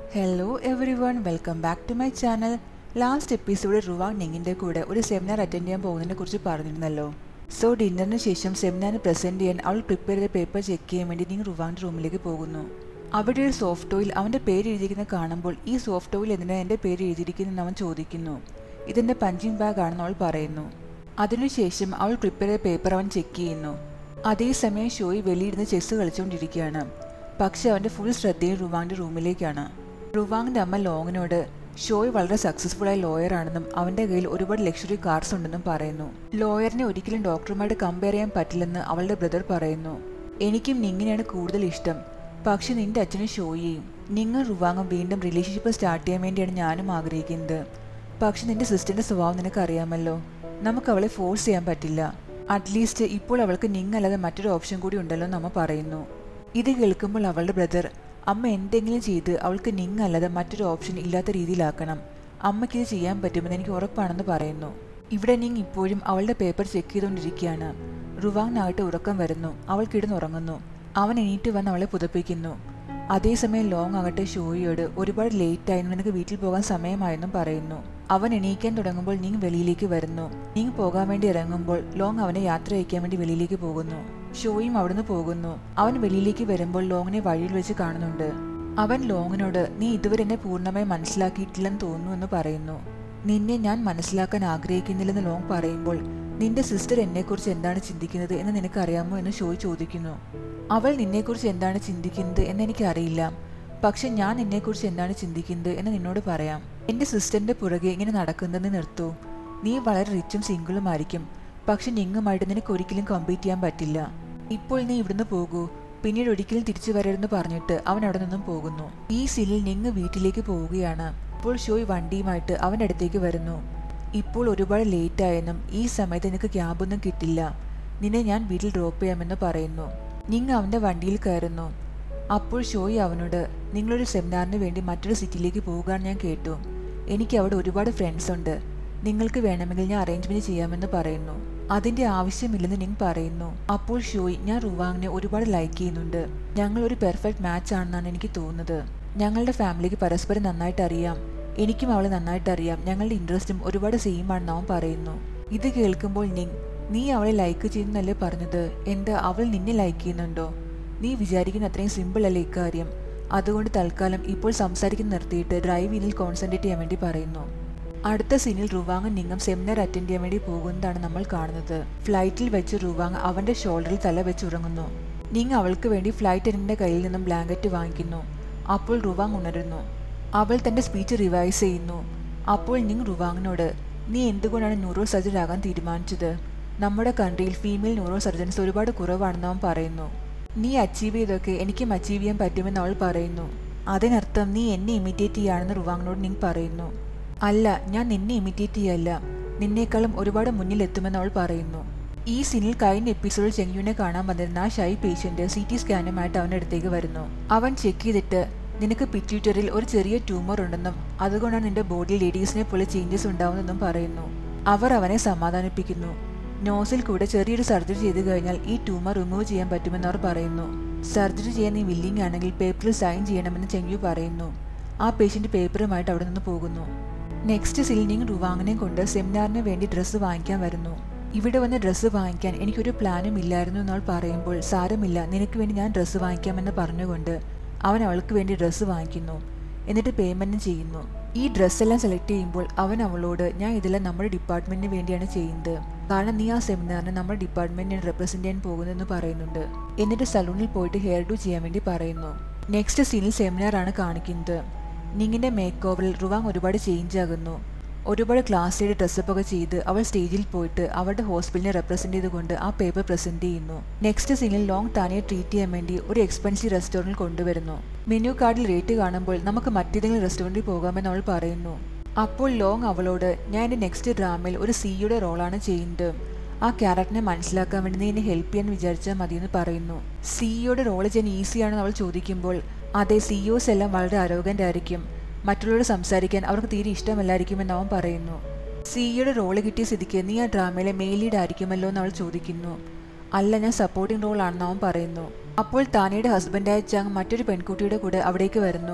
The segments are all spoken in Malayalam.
hello everyone welcome back to my channel last എപ്പിസോഡിൽ റുവാങ് നിങ്ങിൻ്റെ കൂടെ ഒരു സെമിനാർ അറ്റൻഡ് ചെയ്യാൻ പോകുന്നതിനെ കുറിച്ച് പറഞ്ഞിരുന്നല്ലോ സോ ഡിന്നറിന് ശേഷം സെമിനാറിന് പ്രസൻറ്റ് ചെയ്യാൻ അവൾ പ്രിപ്പയർ ചെയ്ത പേപ്പർ ചെക്ക് ചെയ്യാൻ വേണ്ടി നിങ് റുവാങ്ങിൻ്റെ റൂമിലേക്ക് പോകുന്നു അവിടെ ഒരു സോഫ്റ്റ് ഓയിൽ അവൻ്റെ പേര് എഴുതിയിരിക്കുന്നത് കാണുമ്പോൾ ഈ സോഫ്റ്റ് ഓയിൽ എന്തിനാണ് എൻ്റെ പേര് എഴുതിയിരിക്കുന്നതെന്ന് അവൻ ചോദിക്കുന്നു ഇതിൻ്റെ പഞ്ചിങ് ബാഗ് ആണെന്ന് അവൾ പറയുന്നു അതിനുശേഷം അവൾ പ്രിപ്പയർ ചെയ്ത പേപ്പർ അവൻ ചെക്ക് ചെയ്യുന്നു അതേസമയം ഷോയി വെളിയിരുന്ന് ചെസ്സ് കളിച്ചുകൊണ്ടിരിക്കുകയാണ് പക്ഷെ അവൻ്റെ ഫുൾ ശ്രദ്ധയും റുവാങ്ങിൻ്റെ റൂമിലേക്കാണ് റുവാങ്ങിൻ്റെ അമ്മ ലോങ്ങിനോട് ഷോയ് വളരെ സക്സസ്ഫുൾ ആയ ലോയർ ആണെന്നും അവൻ്റെ കയ്യിൽ ഒരുപാട് ലക്ഷറി കാർസ് ഉണ്ടെന്നും പറയുന്നു ലോയറിനെ ഒരിക്കലും ഡോക്ടറുമായിട്ട് കമ്പയർ ചെയ്യാൻ പറ്റില്ലെന്ന് അവളുടെ ബ്രദർ പറയുന്നു എനിക്കും നിങ്ങിനെയാണ് കൂടുതൽ ഇഷ്ടം പക്ഷെ നിന്റെ അച്ഛനും ഷോയിയും നിങ്ങൾ റുവാങ്ങും വീണ്ടും റിലേഷൻഷിപ്പ് സ്റ്റാർട്ട് ചെയ്യാൻ വേണ്ടിയാണ് ഞാനും ആഗ്രഹിക്കുന്നത് പക്ഷെ നിന്റെ സിസ്റ്ററിന്റെ സ്വഭാവം നിനക്ക് അറിയാമല്ലോ നമുക്ക് അവളെ ഫോഴ്സ് ചെയ്യാൻ പറ്റില്ല അറ്റ്ലീസ്റ്റ് ഇപ്പോൾ അവൾക്ക് നിങ്ങല്ലാതെ മറ്റൊരു ഓപ്ഷൻ കൂടി ഉണ്ടല്ലോ എന്ന് അമ്മ പറയുന്നു ഇത് കേൾക്കുമ്പോൾ അവളുടെ ബ്രദർ അമ്മ എന്തെങ്കിലും ചെയ്ത് അവൾക്ക് നിങ് അല്ലാതെ മറ്റൊരു ഓപ്ഷൻ ഇല്ലാത്ത രീതിയിലാക്കണം അമ്മയ്ക്ക് ഇത് ചെയ്യാൻ പറ്റുമെന്ന് എനിക്ക് ഉറപ്പാണെന്ന് പറയുന്നു ഇവിടെ നിങ് ഇപ്പോഴും അവളുടെ പേപ്പർ ചെക്ക് ചെയ്തുകൊണ്ടിരിക്കുകയാണ് റുവാങ്ങിനാകട്ടെ ഉറക്കം വരുന്നു അവൾ കിടന്നുറങ്ങുന്നു അവൻ എണീറ്റ് വന്ന് അവളെ പുതപ്പിക്കുന്നു അതേസമയം ലോങ് ആകട്ടെ ഷോയിയോട് ഒരുപാട് ലേറ്റ് ആയിരുന്നു നിനക്ക് വീട്ടിൽ പോകാൻ സമയമായെന്നും പറയുന്നു അവൻ എണീക്കാൻ തുടങ്ങുമ്പോൾ നീങ് വെളിയിലേക്ക് വരുന്നു നീങ് പോകാൻ വേണ്ടി ഇറങ്ങുമ്പോൾ ലോങ് അവനെ യാത്ര അയക്കാൻ വേണ്ടി വെളിയിലേക്ക് പോകുന്നു ഷോയും അവിടുന്ന് പോകുന്നു അവൻ വെളിയിലേക്ക് വരുമ്പോൾ ലോങ്ങിനെ വഴിയിൽ വെച്ച് കാണുന്നുണ്ട് അവൻ ലോങ്ങിനോട് നീ ഇതുവരെ എന്നെ പൂർണ്ണമായി മനസ്സിലാക്കിയിട്ടില്ലെന്ന് തോന്നുന്നു എന്ന് പറയുന്നു നിന്നെ ഞാൻ മനസ്സിലാക്കാൻ ആഗ്രഹിക്കുന്നില്ലെന്ന് ലോങ് പറയുമ്പോൾ നിന്റെ സിസ്റ്റർ എന്നെക്കുറിച്ച് എന്താണ് ചിന്തിക്കുന്നത് എന്ന് നിനക്കറിയാമോ എന്ന് ഷോയ് ചോദിക്കുന്നു അവൾ നിന്നെക്കുറിച്ച് എന്താണ് ചിന്തിക്കുന്നത് എന്ന് എനിക്കറിയില്ല പക്ഷെ ഞാൻ നിന്നെക്കുറിച്ച് എന്താണ് ചിന്തിക്കുന്നത് എന്ന് നിന്നോട് പറയാം എൻ്റെ സിസ്റ്ററിൻ്റെ പുറകെ ഇങ്ങനെ നടക്കുന്നതെന്ന് നിർത്തൂ നീ വളരെ റിച്ചും സിംഗിളും ആയിരിക്കും പക്ഷെ നിങ്ങുമായിട്ട് നിനക്ക് ഒരിക്കലും കമ്പീറ്റ് ചെയ്യാൻ പറ്റില്ല ഇപ്പോൾ നീ ഇവിടുന്ന് പോകൂ പിന്നീട് ഒരിക്കലും തിരിച്ചു വരരുതെന്ന് പറഞ്ഞിട്ട് അവൻ അവിടെ നിന്നും പോകുന്നു ഈ സീനിൽ നിങ്ങ് വീട്ടിലേക്ക് പോവുകയാണ് ഇപ്പോൾ ഷോയ് വണ്ടിയുമായിട്ട് അവൻ്റെ അടുത്തേക്ക് വരുന്നു ഇപ്പോൾ ഒരുപാട് ലേറ്റ് ആയെന്നും ഈ സമയത്ത് നിനക്ക് ക്യാബൊന്നും കിട്ടില്ല നിന്നെ ഞാൻ വീട്ടിൽ ഡ്രോപ്പ് ചെയ്യാമെന്ന് പറയുന്നു നിങ് അവൻ്റെ വണ്ടിയിൽ കയറുന്നു അപ്പോൾ ഷോയ് അവനോട് നിങ്ങളൊരു സെമിനാറിന് വേണ്ടി മറ്റൊരു സിറ്റിയിലേക്ക് പോവുകയാണ് ഞാൻ കേട്ടു എനിക്ക് അവിടെ ഒരുപാട് ഫ്രണ്ട്സ് ഉണ്ട് നിങ്ങൾക്ക് വേണമെങ്കിൽ ഞാൻ അറേഞ്ച്മെന്റ് ചെയ്യാമെന്ന് പറയുന്നു അതിന്റെ ആവശ്യമില്ലെന്ന് നിങ് പറയുന്നു അപ്പോൾ ഷോയ് ഞാൻ റുവാങ്ങിനെ ഒരുപാട് ലൈക്ക് ചെയ്യുന്നുണ്ട് ഞങ്ങൾ ഒരു പെർഫെക്റ്റ് മാച്ച് ആണെന്നാണ് എനിക്ക് തോന്നുന്നത് ഞങ്ങളുടെ ഫാമിലിക്ക് പരസ്പരം നന്നായിട്ട് അറിയാം എനിക്കും അവളെ നന്നായിട്ട് അറിയാം ഞങ്ങളുടെ ഇൻട്രസ്റ്റും ഒരുപാട് സെയിം ആണെന്ന് അവൻ പറയുന്നു ഇത് കേൾക്കുമ്പോൾ നിങ് നീ അവളെ ലൈക്ക് ചെയ്യുന്നല്ലേ പറഞ്ഞത് എന്താ അവൾ നിന്നെ ലൈക്ക് ചെയ്യുന്നുണ്ടോ നീ വിചാരിക്കുന്ന അത്രയും സിമ്പിൾ അല്ലേ ഇക്കാര്യം അതുകൊണ്ട് തൽക്കാലം ഇപ്പോൾ സംസാരിക്കുന്ന നിർത്തിയിട്ട് ഡ്രൈവിങ്ങിൽ കോൺസെൻട്രേറ്റ് ചെയ്യാൻ വേണ്ടി പറയുന്നു അടുത്ത സീനിൽ റുവാങ് നിങ്ങം സെമിനാർ അറ്റൻഡ് ചെയ്യാൻ വേണ്ടി പോകുന്നതാണ് നമ്മൾ കാണുന്നത് ഫ്ലൈറ്റിൽ വെച്ച് റുവാങ് അവന്റെ ഷോൾഡറിൽ തല വെച്ച് ഉറങ്ങുന്നു നിങ് അവൾക്ക് വേണ്ടി ഫ്ലൈറ്റ് അറ്റൻഡിന്റെ കയ്യിൽ നിന്നും ബ്ലാങ്കറ്റ് വാങ്ങിക്കുന്നു അപ്പോൾ റുവാങ് ഉണരുന്നു അവൾ തന്റെ സ്പീച്ച് റിവൈസ് ചെയ്യുന്നു അപ്പോൾ നിങ് റുവാങ്ങിനോട് നീ എന്തുകൊണ്ടാണ് ന്യൂറോ സർജൻ ആകാൻ തീരുമാനിച്ചത് നമ്മുടെ കൺട്രിയിൽ ഫീമെയിൽ ന്യൂറോ സർജൻസ് ഒരുപാട് കുറവാണെന്ന് അവൻ പറയുന്നു നീ അച്ചീവ് ചെയ്തൊക്കെ എനിക്കും അച്ചീവ് ചെയ്യാൻ പറ്റുമെന്ന് അവൾ പറയുന്നു അതിനർത്ഥം നീ എന്നെ ഇമിറ്റേറ്റ് ചെയ്യാണെന്ന് റുവാങ്ങിനോട് നിങ് പറയുന്നു അല്ല ഞാൻ നിന്നെ ഇമിറ്റേറ്റ് ചെയ്യല്ല നിന്നേക്കാളും ഒരുപാട് മുന്നിലെത്തുമെന്ന് അവൾ പറയുന്നു ഈ സീനിൽ കഴിഞ്ഞ എപ്പിസോഡിൽ ചെങ്യുവിനെ കാണാൻ വന്നിരുന്ന ആ ഷൈ പേഷ്യന്റ് സി ടി സ്കാനുമായിട്ട് അവൻ്റെ അടുത്തേക്ക് വരുന്നു അവൻ ചെക്ക് ചെയ്തിട്ട് നിനക്ക് പിറ്റ്യൂട്ടറിൽ ഒരു ചെറിയ ട്യൂമർ ഉണ്ടെന്നും അതുകൊണ്ടാണ് നിന്റെ ബോഡിയിൽ ലേഡീസിനെ പോലെ ചേഞ്ചസ് ഉണ്ടാവുന്നെന്നും പറയുന്നു അവർ അവനെ സമാധാനിപ്പിക്കുന്നു നോസിൽ കൂടെ ചെറിയൊരു സർജറി ചെയ്തു കഴിഞ്ഞാൽ ഈ ട്യൂമർ റിമൂവ് ചെയ്യാൻ പറ്റുമെന്ന് അവർ പറയുന്നു സർജറി ചെയ്യാൻ നീ വില്ലിംഗ് ആണെങ്കിൽ പേപ്പറിൽ സൈൻ ചെയ്യണമെന്ന് ചെങ്യു പറയുന്നു ആ പേഷ്യന്റ് പേപ്പറുമായിട്ട് അവിടെ നിന്ന് പോകുന്നു നെക്സ്റ്റ് സിലിനിങ് റുവാങ്ങിനെ കൊണ്ട് സെമിനാറിന് വേണ്ടി ഡ്രസ്സ് വാങ്ങിക്കാൻ വരുന്നു ഇവിടെ വന്ന് ഡ്രസ്സ് വാങ്ങിക്കാൻ എനിക്കൊരു പ്ലാനും ഇല്ലായിരുന്നു എന്നവൾ പറയുമ്പോൾ സാരമില്ല നിനക്ക് വേണ്ടി ഞാൻ ഡ്രസ്സ് വാങ്ങിക്കാമെന്ന് പറഞ്ഞുകൊണ്ട് അവൻ അവൾക്ക് വേണ്ടി ഡ്രസ്സ് വാങ്ങിക്കുന്നു എന്നിട്ട് പേയ്മെൻറ്റും ചെയ്യുന്നു ഈ ഡ്രസ്സെല്ലാം സെലക്ട് ചെയ്യുമ്പോൾ അവൻ അവളോട് ഞാൻ ഇതെല്ലാം നമ്മുടെ ഡിപ്പാർട്ട്മെന്റിന് വേണ്ടിയാണ് ചെയ്യുന്നത് കാരണം നീ ആ സെമിനാറിന് നമ്മുടെ ഡിപ്പാർട്ട്മെന്റിനെ റെപ്രസെന്റ് ചെയ്യാൻ പോകുന്നതെന്ന് പറയുന്നുണ്ട് എന്നിട്ട് സലൂണിൽ പോയിട്ട് ഹെയർ ഡു ചെയ്യാൻ വേണ്ടി പറയുന്നു നെക്സ്റ്റ് സീനിൽ സെമിനാർ ആണ് കാണിക്കുന്നത് നിങ്ങിന്റെ മേക്ക് ഓവറിൽ റുവാങ് ഒരുപാട് ചേഞ്ച് ആകുന്നു ഒരുപാട് ക്ലാസ്സിയുടെ ഡ്രസ്സപ്പ് ഒക്കെ ചെയ്ത് അവൾ സ്റ്റേജിൽ പോയിട്ട് അവളുടെ ഹോസ്പിറ്റലിനെ റെപ്രസെന്റ് ചെയ്തുകൊണ്ട് ആ പേപ്പർ പ്രസന്റ് ചെയ്യുന്നു നെക്സ്റ്റ് സീനിൽ ലോങ് താനെ ട്രീറ്റ് ചെയ്യാൻ വേണ്ടി ഒരു എക്സ്പെൻസീവ് റെസ്റ്റോറൻറ്റിൽ കൊണ്ടുവരുന്നു മെനു കാർഡിൽ റേറ്റ് കാണുമ്പോൾ നമുക്ക് മറ്റേതെങ്കിലും റെസ്റ്റോറൻറ്റിൽ പോകാമെന്ന് അവൾ പറയുന്നു അപ്പോൾ ലോങ് അവളോട് ഞാൻ എൻ്റെ നെക്സ്റ്റ് ഡ്രാമയിൽ ഒരു സിയുടെ റോളാണ് ചെയ്യുന്നത് ആ ക്യാരക്ടറിനെ മനസ്സിലാക്കാൻ വേണ്ടി നീ എന്നെ ഹെൽപ്പ് ചെയ്യാൻ വിചാരിച്ചാൽ മതിയെന്ന് പറയുന്നു സിഇയുടെ റോള് ചെയ്യാൻ ഈസിയാണെന്ന് അവൾ ചോദിക്കുമ്പോൾ അതെ സിഇഒസ് എല്ലാം വളരെ അരോഗൻ്റ് ആയിരിക്കും മറ്റുള്ളവരോട് സംസാരിക്കാൻ അവർക്ക് തീരെ ഇഷ്ടമല്ലായിരിക്കുമെന്ന് അവൻ പറയുന്നു സിഇയുടെ റോള് കിട്ടിയ സ്ഥിതിക്ക് നീ ആ ഡ്രാമയിലെ മെയിൽ ലീഡ് ആയിരിക്കുമല്ലോ എന്ന് അവൾ ചോദിക്കുന്നു അല്ല ഞാൻ സപ്പോർട്ടിംഗ് റോൾ ആണെന്ന് അവൻ പറയുന്നു അപ്പോൾ താനയുടെ ഹസ്ബൻഡായ ചാങ് മറ്റൊരു പെൺകുട്ടിയുടെ കൂടെ അവിടേക്ക് വരുന്നു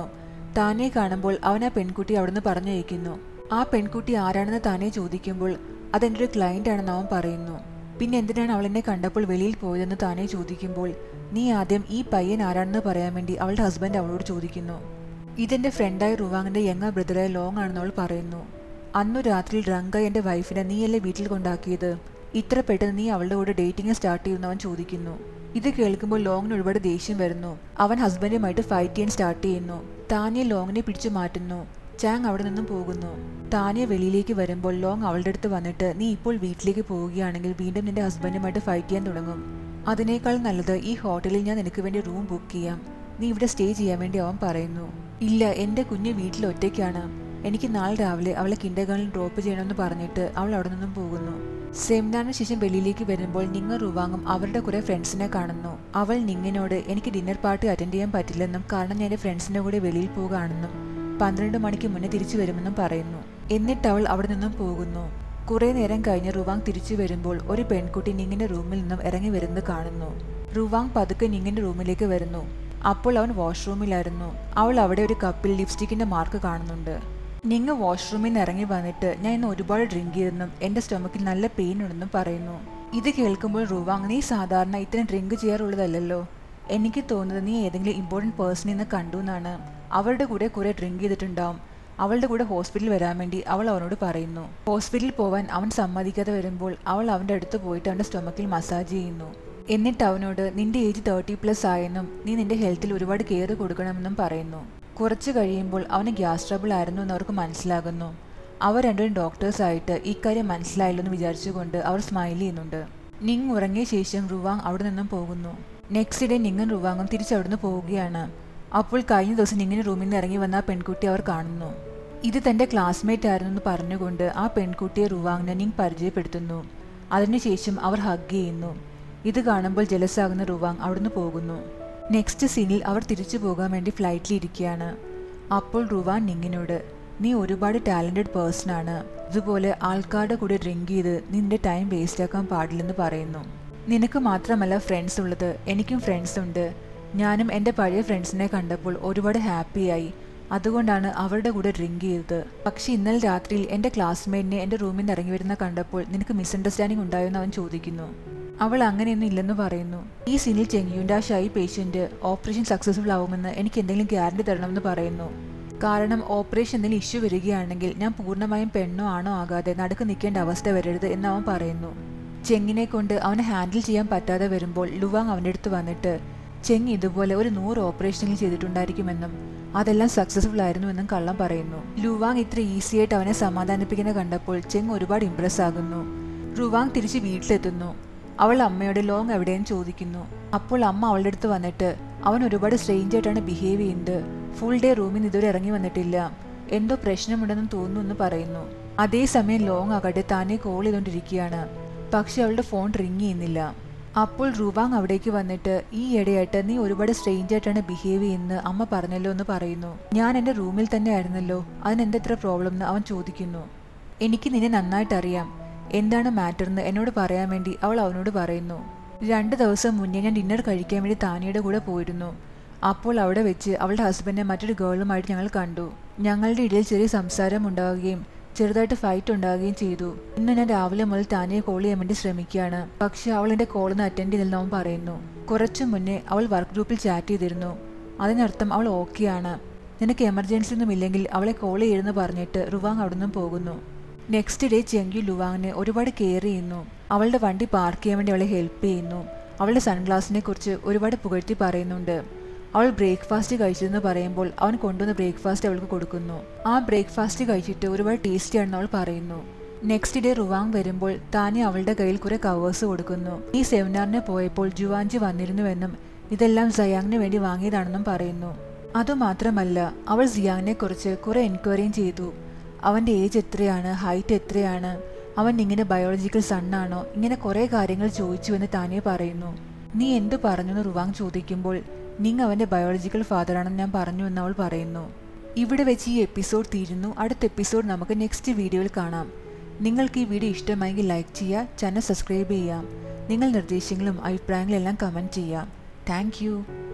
താനെ കാണുമ്പോൾ അവൻ ആ പെൺകുട്ടി അവിടുന്ന് പറഞ്ഞയക്കുന്നു ആ പെൺകുട്ടി ആരാണെന്ന് താനെ ചോദിക്കുമ്പോൾ അതെൻ്റെ ഒരു ക്ലയൻ്റ് ആണെന്ന് അവൻ പറയുന്നു പിന്നെ എന്തിനാണ് അവൾ എന്നെ കണ്ടപ്പോൾ വെളിയിൽ പോയതെന്ന് താനെ ചോദിക്കുമ്പോൾ നീ ആദ്യം ഈ പയ്യൻ ആരാണെന്ന് പറയാൻ വേണ്ടി അവളുടെ ഹസ്ബൻഡ് അവളോട് ചോദിക്കുന്നു ഇതെന്റെ ഫ്രണ്ടായ റുവാങ്ങിന്റെ യങ്ങ ബ്രദറായ ലോങ് ആണെന്ന് അവൾ പറയുന്നു അന്നു രാത്രിയിൽ റങ്ക എന്റെ വൈഫിനെ നീയല്ലേ വീട്ടിൽ കൊണ്ടാക്കിയത് ഇത്ര പെട്ടെന്ന് നീ അവളുടെ കൂടെ ഡേറ്റിംഗ് സ്റ്റാർട്ട് ചെയ്യുമെന്ന് അവൻ ചോദിക്കുന്നു ഇത് കേൾക്കുമ്പോൾ ലോങ്ങിന് ഒരുപാട് ദേഷ്യം വരുന്നു അവൻ ഹസ്ബൻഡുമായിട്ട് ഫൈറ്റ് ചെയ്യാൻ സ്റ്റാർട്ട് ചെയ്യുന്നു താനിയെ ലോങ്ങിനെ പിടിച്ചു മാറ്റുന്നു ചാങ് അവിടെ നിന്നും പോകുന്നു താനിയെ വെളിയിലേക്ക് വരുമ്പോൾ ലോങ് അവളുടെ അടുത്ത് വന്നിട്ട് നീ ഇപ്പോൾ വീട്ടിലേക്ക് പോവുകയാണെങ്കിൽ വീണ്ടും നിന്റെ ഹസ്ബൻഡുമായിട്ട് ഫൈറ്റ് ചെയ്യാൻ തുടങ്ങും അതിനേക്കാൾ നല്ലത് ഈ ഹോട്ടലിൽ ഞാൻ നിനക്ക് വേണ്ടി റൂം ബുക്ക് ചെയ്യാം നീ ഇവിടെ സ്റ്റേ ചെയ്യാൻ വേണ്ടി അവൻ പറയുന്നു ഇല്ല എൻ്റെ കുഞ്ഞ് വീട്ടിൽ ഒറ്റയ്ക്കാണ് എനിക്ക് നാളെ രാവിലെ അവളെ കിൻഡർഗാർണിൽ ഡ്രോപ്പ് ചെയ്യണമെന്ന് പറഞ്ഞിട്ട് അവൾ അവിടെ നിന്നും പോകുന്നു സെമിനാറിന് ശേഷം വെളിയിലേക്ക് വരുമ്പോൾ നിങ്ങ റുവാങ്ങും അവരുടെ കുറെ ഫ്രണ്ട്സിനെ കാണുന്നു അവൾ നിങ്ങിനോട് എനിക്ക് ഡിന്നർ പാർട്ടി അറ്റൻഡ് ചെയ്യാൻ പറ്റില്ലെന്നും കാരണം ഞാൻ എൻ്റെ ഫ്രണ്ട്സിൻ്റെ കൂടെ വെളിയിൽ പോകുകയാണെന്നും പന്ത്രണ്ട് മണിക്ക് മുന്നേ തിരിച്ചു വരുമെന്നും പറയുന്നു എന്നിട്ട് അവൾ അവിടെ നിന്നും പോകുന്നു കുറെ നേരം കഴിഞ്ഞ് റുവാങ് തിരിച്ചു വരുമ്പോൾ ഒരു പെൺകുട്ടി നിങ്ങിന്റെ റൂമിൽ നിന്നും ഇറങ്ങി വരുന്നത് കാണുന്നു റുവാങ് പതുക്കെ നിങ്ങിന്റെ റൂമിലേക്ക് വരുന്നു അപ്പോൾ അവൻ വാഷ്റൂമിലായിരുന്നു അവൾ അവിടെ ഒരു കപ്പിൽ ലിപ്സ്റ്റിക്കിന്റെ മാർക്ക് കാണുന്നുണ്ട് നിങ്ങ വാഷ്റൂമിൽ നിന്ന് ഇറങ്ങി വന്നിട്ട് ഞാൻ ഇന്ന് ഒരുപാട് ഡ്രിങ്ക് ചെയ്തെന്നും എൻ്റെ സ്റ്റൊമക്കിൽ നല്ല പെയിൻ ഉണ്ടെന്നും പറയുന്നു ഇത് കേൾക്കുമ്പോൾ റുവാങ് നീ സാധാരണ ഇത്രയും ഡ്രിങ്ക് ചെയ്യാറുള്ളതല്ലല്ലോ എനിക്ക് തോന്നുന്നത് നീ ഏതെങ്കിലും ഇമ്പോർട്ടൻറ്റ് പേഴ്സണിൽ നിന്ന് കണ്ടു എന്നാണ് അവരുടെ കൂടെ കുറെ ഡ്രിങ്ക് ചെയ്തിട്ടുണ്ടാവും അവളുടെ കൂടെ ഹോസ്പിറ്റലിൽ വരാൻ വേണ്ടി അവൾ അവനോട് പറയുന്നു ഹോസ്പിറ്റലിൽ പോവാൻ അവൻ സമ്മതിക്കാതെ വരുമ്പോൾ അവൾ അവൻ്റെ അടുത്ത് പോയിട്ട് അവൻ്റെ സ്റ്റൊമക്കിൽ മസാജ് ചെയ്യുന്നു എന്നിട്ട് അവനോട് നിന്റെ ഏജ് തേർട്ടി പ്ലസ് ആയെന്നും നീ നിന്റെ ഹെൽത്തിൽ ഒരുപാട് കെയർ കൊടുക്കണമെന്നും പറയുന്നു കുറച്ച് കഴിയുമ്പോൾ അവന് ഗ്യാസ് ട്രബിൾ ആയിരുന്നു എന്ന് അവർക്ക് മനസ്സിലാകുന്നു അവർ രണ്ടുപേരും ഡോക്ടേഴ്സ് ആയിട്ട് ഇക്കാര്യം മനസ്സിലായല്ലോ എന്ന് വിചാരിച്ചുകൊണ്ട് അവർ സ്മൈൽ ചെയ്യുന്നുണ്ട് നിങ് ഉറങ്ങിയ ശേഷം റുവാങ് അവിടെ നിന്നും പോകുന്നു നെക്സ്റ്റ് ഡേ നിങ്ങും റുവാങ്ങും തിരിച്ചവിടുന്ന് പോവുകയാണ് അപ്പോൾ കഴിഞ്ഞ ദിവസം നിങ്ങിന് റൂമിൽ നിന്ന് ഇറങ്ങി വന്ന ആ പെൺകുട്ടി അവർ കാണുന്നു ഇത് തന്റെ ക്ലാസ്മേറ്റ് ആയിരുന്നു എന്ന് പറഞ്ഞുകൊണ്ട് ആ പെൺകുട്ടിയെ റുവാങ്ങിനെ നിങ് പരിചയപ്പെടുത്തുന്നു അതിനുശേഷം അവർ ഹഗ് ചെയ്യുന്നു ഇത് കാണുമ്പോൾ ജലസാകുന്ന റുവാങ് അവിടുന്ന് പോകുന്നു നെക്സ്റ്റ് സീനിൽ അവർ തിരിച്ചു പോകാൻ വേണ്ടി ഫ്ലൈറ്റിൽ ഇരിക്കുകയാണ് അപ്പോൾ റുവാൻ നിങ്ങിനോട് നീ ഒരുപാട് ടാലൻറ്റഡ് പേഴ്സൺ ആണ് ഇതുപോലെ ആൾക്കാരുടെ കൂടെ ഡ്രിങ്ക് ചെയ്ത് നിന്റെ ടൈം വേസ്റ്റ് ആക്കാൻ പാടില്ലെന്ന് പറയുന്നു നിനക്ക് മാത്രമല്ല ഫ്രണ്ട്സ് ഉള്ളത് എനിക്കും ഫ്രണ്ട്സ് ഉണ്ട് ഞാനും എൻ്റെ പഴയ ഫ്രണ്ട്സിനെ കണ്ടപ്പോൾ ഒരുപാട് ഹാപ്പിയായി അതുകൊണ്ടാണ് അവരുടെ കൂടെ ഡ്രിങ്ക് ചെയ്തത് പക്ഷെ ഇന്നലെ രാത്രിയിൽ എൻ്റെ ക്ലാസ്മേറ്റിനെ എൻ്റെ റൂമിൽ നിന്ന് ഇറങ്ങി വരുന്ന കണ്ടപ്പോൾ നിനക്ക് മിസ്അണ്ടർസ്റ്റാൻഡിംഗ് ഉണ്ടായോ എന്ന് അവൻ ചോദിക്കുന്നു അവൾ അങ്ങനെയൊന്നും ഇല്ലെന്ന് പറയുന്നു ഈ സീനിൽ ചെങ്ങിയുണ്ട് ആ ഷൈ പേഷ്യന്റ് ഓപ്പറേഷൻ സക്സസ്ഫുൾ ആവുമെന്ന് എനിക്ക് എന്തെങ്കിലും ഗ്യാരണ്ടി തരണമെന്ന് പറയുന്നു കാരണം ഓപ്പറേഷൻ എന്തെങ്കിലും ഇഷ്യൂ വരികയാണെങ്കിൽ ഞാൻ പൂർണ്ണമായും പെണ്ണോ ആണോ ആകാതെ നടുക്ക് നിൽക്കേണ്ട അവസ്ഥ വരരുത് എന്ന് അവൻ പറയുന്നു ചെങ്ങിനെ കൊണ്ട് അവനെ ഹാൻഡിൽ ചെയ്യാൻ പറ്റാതെ വരുമ്പോൾ ലുവാങ് അവൻ്റെ അടുത്ത് വന്നിട്ട് ചെങ് ഇതുപോലെ ഒരു നൂറ് ഓപ്പറേഷനിൽ ചെയ്തിട്ടുണ്ടായിരിക്കുമെന്നും അതെല്ലാം സക്സസ്ഫുൾ ആയിരുന്നുവെന്നും കള്ളം പറയുന്നു ലുവാങ് ഇത്ര ഈസി ആയിട്ട് അവനെ സമാധാനിപ്പിക്കുന്ന കണ്ടപ്പോൾ ചെങ് ഒരുപാട് ഇംപ്രസ് ആകുന്നു റുവാങ് തിരിച്ച് വീട്ടിലെത്തുന്നു അവൾ അമ്മയോട് ലോങ് എവിടെയെന്ന് ചോദിക്കുന്നു അപ്പോൾ അമ്മ അവളുടെ അടുത്ത് വന്നിട്ട് അവൻ ഒരുപാട് സ്ട്രേഞ്ച് ആയിട്ടാണ് ബിഹേവ് ചെയ്യുന്നത് ഫുൾ ഡേ റൂമിൽ നിന്ന് ഇതുവരെ ഇറങ്ങി വന്നിട്ടില്ല എന്തോ പ്രശ്നമുണ്ടെന്ന് തോന്നുന്നു എന്ന് പറയുന്നു അതേസമയം ലോങ് ആകട്ടെ താനെ കോൾ ചെയ്തുകൊണ്ടിരിക്കുകയാണ് പക്ഷെ അവളുടെ ഫോൺ റിങ് ചെയ്യുന്നില്ല അപ്പോൾ റുവാങ് അവിടേക്ക് വന്നിട്ട് ഈ ഇടയായിട്ട് നീ ഒരുപാട് സ്ട്രേഞ്ച് ആയിട്ടാണ് ബിഹേവ് ചെയ്യുന്നത് അമ്മ പറഞ്ഞല്ലോ എന്ന് പറയുന്നു ഞാൻ എൻ്റെ റൂമിൽ തന്നെ ആയിരുന്നല്ലോ അതിനെന്താ ഇത്ര പ്രോബ്ലം എന്ന് അവൻ ചോദിക്കുന്നു എനിക്ക് നിന്നെ നന്നായിട്ട് അറിയാം എന്താണ് മാറ്റർ എന്ന് എന്നോട് പറയാൻ വേണ്ടി അവൾ അവനോട് പറയുന്നു രണ്ട് ദിവസം മുന്നേ ഞാൻ ഡിന്നർ കഴിക്കാൻ വേണ്ടി താനിയുടെ കൂടെ പോയിരുന്നു അപ്പോൾ അവിടെ വെച്ച് അവളുടെ ഹസ്ബൻഡിനെ മറ്റൊരു ഗേളുമായിട്ട് ഞങ്ങൾ കണ്ടു ഞങ്ങളുടെ ഇടയിൽ ചെറിയ സംസാരം ഉണ്ടാവുകയും ചെറുതായിട്ട് ഫൈറ്റ് ഉണ്ടാവുകയും ചെയ്തു ഇന്ന് ഞാൻ രാവിലെ മുതൽ താനിയെ കോൾ ചെയ്യാൻ വേണ്ടി ശ്രമിക്കുകയാണ് പക്ഷെ അവൾ എൻ്റെ കോളിൽ അറ്റൻഡ് ചെയ്തില്ലെന്ന് അവൻ പറയുന്നു കുറച്ചു മുന്നേ അവൾ വർക്ക് ഗ്രൂപ്പിൽ ചാറ്റ് ചെയ്തിരുന്നു അതിനർത്ഥം അവൾ ഓക്കെയാണ് നിനക്ക് എമർജൻസി ഒന്നും ഇല്ലെങ്കിൽ അവളെ കോൾ ചെയ്തെന്ന് പറഞ്ഞിട്ട് റുവാങ് അവിടെ നിന്നും പോകുന്നു നെക്സ്റ്റ് ഡേ ചെങ്കി ലുവാങ്ങിനെ ഒരുപാട് കെയർ ചെയ്യുന്നു അവളുടെ വണ്ടി പാർക്ക് ചെയ്യാൻ വേണ്ടി അവളെ ഹെൽപ്പ് ചെയ്യുന്നു അവളുടെ സൺഗ്ലാസിനെ കുറിച്ച് ഒരുപാട് പുകഴ്ത്തി പറയുന്നുണ്ട് അവൾ ബ്രേക്ക്ഫാസ്റ്റ് കഴിച്ചതെന്ന് പറയുമ്പോൾ അവൻ കൊണ്ടുവന്ന ബ്രേക്ക്ഫാസ്റ്റ് അവൾക്ക് കൊടുക്കുന്നു ആ ബ്രേക്ക്ഫാസ്റ്റ് കഴിച്ചിട്ട് ഒരുപാട് ടേസ്റ്റി ആണെന്ന് അവൾ പറയുന്നു നെക്സ്റ്റ് ഡേ റുവാങ് വരുമ്പോൾ താനെ അവളുടെ കയ്യിൽ കുറെ കവേഴ്സ് കൊടുക്കുന്നു ഈ സെമിനാറിന് പോയപ്പോൾ ജുവാഞ്ചി വന്നിരുന്നുവെന്നും ഇതെല്ലാം സയാങ്ങിന് വേണ്ടി വാങ്ങിയതാണെന്നും പറയുന്നു അതുമാത്രമല്ല അവൾ സിയാങ്ങിനെ കുറിച്ച് കുറെ എൻക്വയറിയും ചെയ്തു അവൻ്റെ ഏജ് എത്രയാണ് ഹൈറ്റ് എത്രയാണ് അവൻ ഇങ്ങനെ ബയോളജിക്കൽ സണ്ണാണോ ഇങ്ങനെ കുറേ കാര്യങ്ങൾ ചോദിച്ചുവെന്ന് താനേ പറയുന്നു നീ എന്തു പറഞ്ഞു എന്ന് റുവാങ് ചോദിക്കുമ്പോൾ നിങ് അവൻ്റെ ബയോളജിക്കൽ ഫാദറാണെന്ന് ഞാൻ പറഞ്ഞു എന്ന് അവൾ പറയുന്നു ഇവിടെ വെച്ച് ഈ എപ്പിസോഡ് തീരുന്നു അടുത്ത എപ്പിസോഡ് നമുക്ക് നെക്സ്റ്റ് വീഡിയോയിൽ കാണാം നിങ്ങൾക്ക് ഈ വീഡിയോ ഇഷ്ടമായെങ്കിൽ ലൈക്ക് ചെയ്യുക ചാനൽ സബ്സ്ക്രൈബ് ചെയ്യാം നിങ്ങൾ നിർദ്ദേശങ്ങളും അഭിപ്രായങ്ങളും എല്ലാം കമൻറ്റ് ചെയ്യാം താങ്ക്